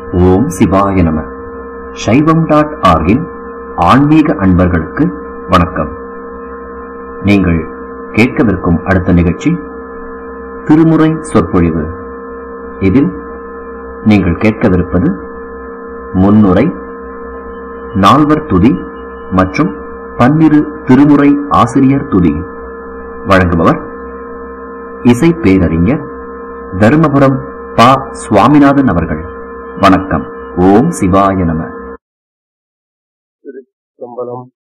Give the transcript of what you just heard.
ஓம் சிவாய நம சைவம் டாட் ஆர்கின் ஆன்மீக அன்பர்களுக்கு வணக்கம் நீங்கள் கேட்கவிருக்கும் அடுத்த நிகழ்ச்சி திருமுறை சொற்பொழிவு இதில் நீங்கள் கேட்கவிருப்பது முன்னுரை நால்வர் துதி மற்றும் பன்னிரு திருமுறை ஆசிரியர் துதி வழங்குபவர் இசை பேரறிஞர் தருமபுரம் பா சுவாமிநாதன் அவர்கள் வணக்கம் ஓம் சிவாய நம சம்பளம்